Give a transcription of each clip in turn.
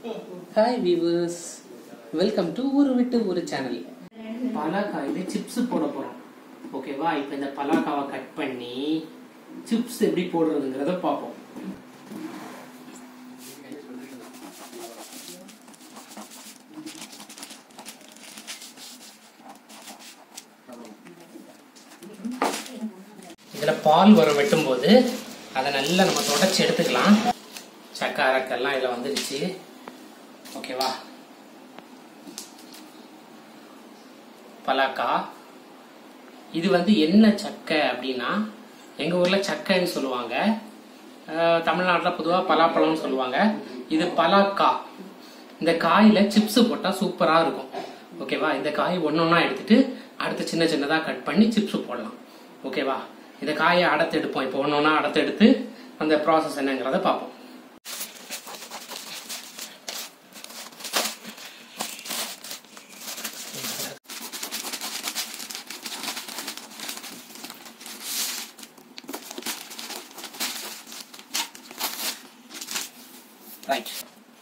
hi viewers welcome to ஊரு விட்டு ஒரு சேனல் பலாக்காயில சிப்ஸ் போட போறோம் ஓகேவா இப்போ இந்த பலாக்காவை கட் பண்ணி சிப்ஸ் எப்படி போடுறதுங்கிறத பார்ப்போம் இதில் பால் வர வெட்டும்போது அதை நல்லா நம்ம தொடச்சி எடுத்துக்கலாம் சக்கை அரக்கெல்லாம் இதில் வந்துருச்சு ஓகேவா பலாக்கா இது வந்து என்ன சக்கை அப்படின்னா எங்கள் ஊரில் சக்கைன்னு சொல்லுவாங்க தமிழ்நாட்டில் பொதுவாக பலாப்பழம்னு சொல்லுவாங்க இது பலாக்கா இந்த காயில் சிப்ஸ் போட்டால் சூப்பராக இருக்கும் ஓகேவா இந்த காய் ஒன்று ஒன்றா எடுத்துட்டு அடுத்து சின்ன சின்னதாக கட் பண்ணி சிப்ஸ் போடலாம் ஓகேவா இந்த காயை அடத்து எடுப்போம் இப்போ ஒன்று ஒன்றா அடத்து எடுத்து அந்த ப்ராசஸ் என்னங்கிறத பார்ப்போம் ரைட்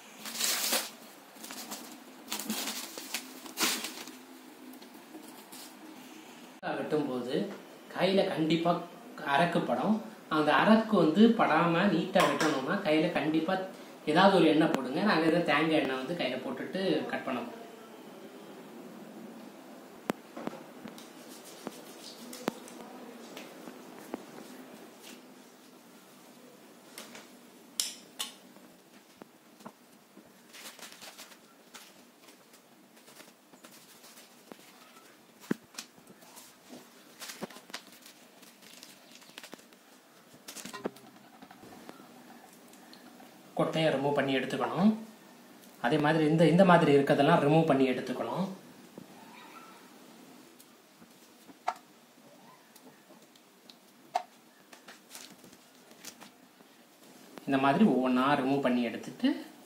வெட்டும்போது கையில கண்டிப்பா அரக்கு படம் அந்த அரக்கு வந்து படாம நீட்டா வெட்டணும்னா கையில கண்டிப்பா ஏதாவது ஒரு எண்ணெய் போடுங்க நாங்க எதாவது தேங்காய் எண்ணெய் வந்து கையில போட்டுட்டு கட் பண்ண போறோம் கொட்டையை ரிமூவ் பண்ணி எடுத்துக்கணும் அதே மாதிரி இந்த இந்த மாதிரி இருக்கிறதெல்லாம் ரிமூவ் பண்ணி எடுத்துக்கணும் இந்த மாதிரி ஒவ்வொன்றா ரிமூவ் பண்ணி எடுத்துட்டு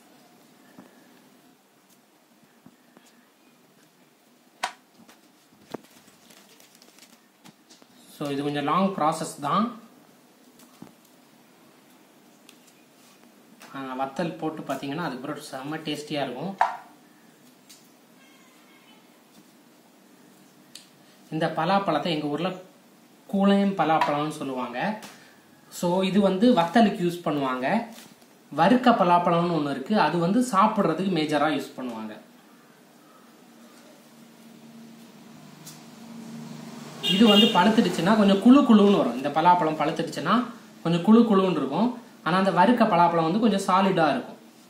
ஸோ இது கொஞ்சம் லாங் ப்ராசஸ் தான் வத்தல் போட்டு பார்த்தீங்கன்னா அதுக்கப்புறம் செம்ம டேஸ்டியாக இருக்கும் இந்த பலாப்பழத்தை எங்கள் ஊரில் கூளையம் பலாப்பழம்னு சொல்லுவாங்க ஸோ இது வந்து வத்தலுக்கு யூஸ் பண்ணுவாங்க வறுக்க பலாப்பழம்னு ஒன்று இருக்குது அது வந்து சாப்பிட்றதுக்கு மேஜராக யூஸ் பண்ணுவாங்க இது வந்து பழுத்துடுச்சுன்னா கொஞ்சம் குழு குழுன்னு வரும் இந்த பலாப்பழம் பழுத்துடுச்சுன்னா கொஞ்சம் குழு குழுன்னு இருக்கும் ஆனால் அந்த வறுக்க பலாப்பழம் வந்து கொஞ்சம் சாலிடாக இருக்கும்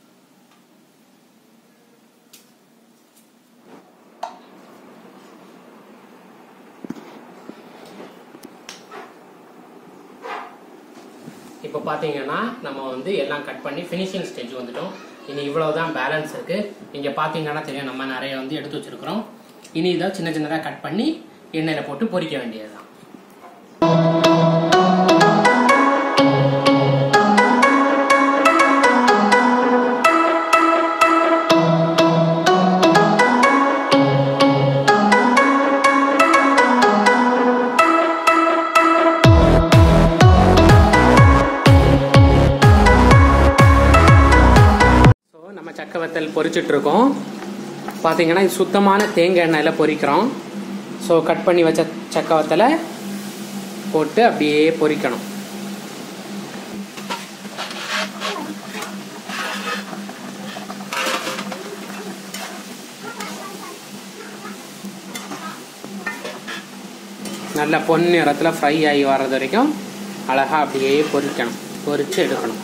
இப்போ பார்த்தீங்கன்னா நம்ம வந்து எல்லாம் கட் பண்ணி ஃபினிஷிங் ஸ்டேஜ் வந்துட்டோம் இனி இவ்வளவுதான் பேலன்ஸ் இருக்கு இங்கே பார்த்தீங்கன்னா தெரியும் நம்ம நிறைய வந்து எடுத்து வச்சிருக்கிறோம் இனி இதை சின்ன சின்னதாக கட் பண்ணி எண்ணெயில் போட்டு பொரிக்க வேண்டியதுதான் ஸோ நம்ம சக்க வத்தல் பொரிச்சிட்டு இருக்கோம் பார்த்தீங்கன்னா இது சுத்தமான தேங்காய் எண்ணெயில் பொரிக்கிறோம் ஸோ கட் பண்ணி வச்ச சக்க வத்தலை போட்டு அப்படியே பொரிக்கணும் நல்ல பொன்னிறத்தில் ஃப்ரை ஆகி வர்றது வரைக்கும் அழகாக அப்படியே பொரிக்கணும் பொரித்து எடுக்கணும்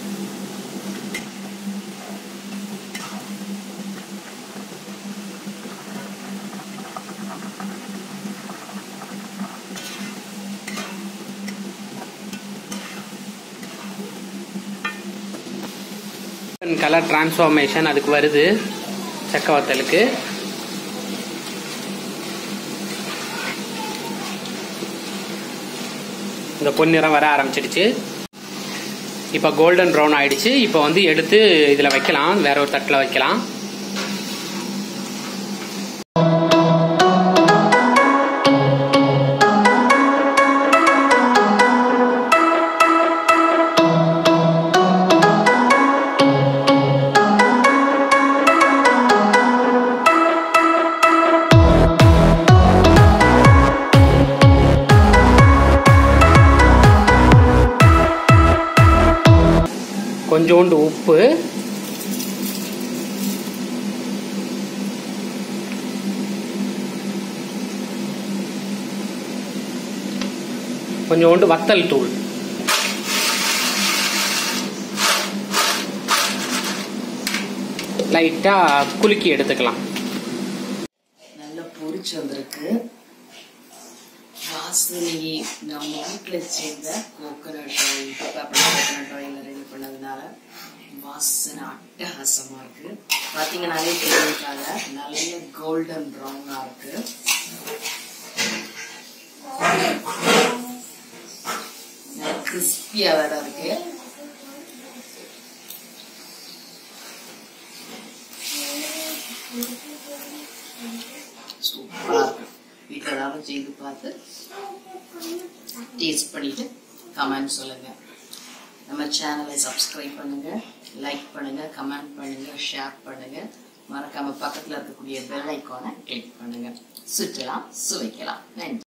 கலர் டிரான்ஸ்ஃபார்மேஷன் அதுக்கு வருது சக்க வத்தலுக்கு இந்த பொன்னிறம் வர ஆரம்பிச்சிடுச்சு இப்போ கோல்டன் ப்ரௌன் ஆயிடுச்சு இப்போ வந்து எடுத்து இதில் வைக்கலாம் வேற ஒரு தட்டில் வைக்கலாம் கொஞ்சோண்டு உப்பு கொஞ்சோண்டு வத்தல் தூள் லைட்டா குலுக்கி எடுத்துக்கலாம் நல்லா பொரிச்சு வந்திருக்கு வாசனை நம்ம வீட்டில் செய்த coconut oil coconut oil ready பண்ணதுனால வாசனை அட்டகாசமா இருக்கு பார்த்தீங்கன்னாலே தெரிஞ்சுக்காங்க நல்ல கோல்டன் ப்ரௌனா இருக்கு கிறிஸ்பியா வேற இருக்கு சூப்பரா இருக்கு வீட்டில் எல்லாரும் செய்து பார்த்து டேஸ்ட் பண்ணிட்டு கமெண்ட் சொல்லுங்க நம்ம சேனலை சப்ஸ்கிரைப் பண்ணுங்க லைக் பண்ணுங்க கமெண்ட் பண்ணுங்க ஷேர் பண்ணுங்க மறக்காம பக்கத்துல இருக்கக்கூடிய பெல் ஐக்கானை கிளிக் பண்ணுங்க சுற்றலாம் சுவைக்கலாம் நன்றி